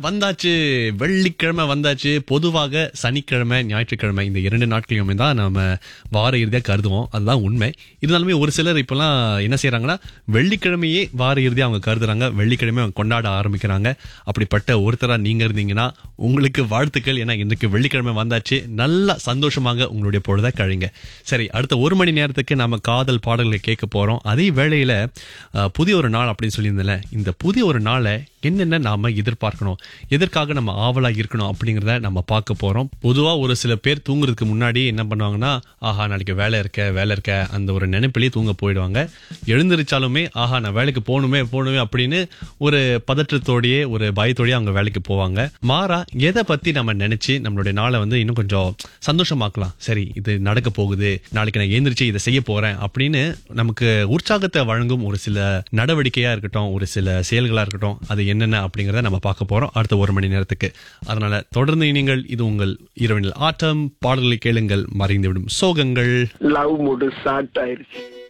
வந்தாச்சு வெள்ளிக்கிழமை வந்தாச்சு பொதுவாக சனிக்கிழமை ஞாயிற்றுக்கிழமை இந்த இரண்டு நாட்களையுமே தான் நம்ம வார இறுதியாக கருதுவோம் அதுதான் உண்மை இருந்தாலுமே ஒரு சிலர் இப்பெல்லாம் என்ன செய்றாங்கன்னா வெள்ளிக்கிழமையே வார இறுதியாக அவங்க கருதுறாங்க வெள்ளிக்கிழமை அவங்க கொண்டாட ஆரம்பிக்கிறாங்க அப்படிப்பட்ட ஒருத்தரா நீங்க இருந்தீங்கன்னா உங்களுக்கு வாழ்த்துக்கள் ஏன்னா இன்னைக்கு வெள்ளிக்கிழமை வந்தாச்சு நல்லா சந்தோஷமாக உங்களுடைய பொழுதை கழிங்க சரி அடுத்த ஒரு மணி நேரத்துக்கு நாம காதல் பாடல்களை கேட்க போறோம் அதே வேளையில அஹ், புதிய ஒரு நாள் அப்படின்னு சொல்லியிருந்தேன்ல இந்த புதிய ஒரு நாளை என்னென்ன நாம எதிர்பார்க்கணும் எதற்காக நம்ம ஆவலா இருக்கணும் அப்படிங்கிறத நம்ம பார்க்க போறோம் பொதுவா ஒரு சில பேர் தூங்குறதுக்கு முன்னாடி என்ன பண்ணுவாங்கன்னா ஆஹா நாளைக்கு வேலை இருக்க வேலை இருக்க அந்த ஒரு நினைப்பிலேயே தூங்க போயிடுவாங்க எழுந்திருச்சாலுமே ஆஹா நான் வேலைக்கு போகணுமே போகணுமே அப்படின்னு ஒரு பதற்றத்தோடயே ஒரு பயத்தோடயே அவங்க வேலைக்கு போவாங்க மாறா எதை பத்தி நம்ம நினைச்சு நம்மளுடைய நாளை வந்து இன்னும் கொஞ்சம் சந்தோஷமாக்கலாம் சரி இது நடக்க போகுது நாளைக்கு நான் எழுந்திரிச்சு இதை செய்ய போறேன் அப்படின்னு நமக்கு உற்சாகத்தை வழங்கும் ஒரு சில நடவடிக்கையா இருக்கட்டும் ஒரு சில செயல்களா இருக்கட்டும் அது என்னென்ன அப்படிங்கறத நம்ம பார்க்க போறோம் அடுத்த ஒரு மணி நேரத்துக்கு அதனால தொடர்ந்து நீங்கள் இது உங்கள் இரவனில் ஆட்டம் பாடல்களை கேளுங்கள் மறைந்துவிடும் சோகங்கள் லவ் மூடு ஸ்டார்ட் ஆயிருச்சு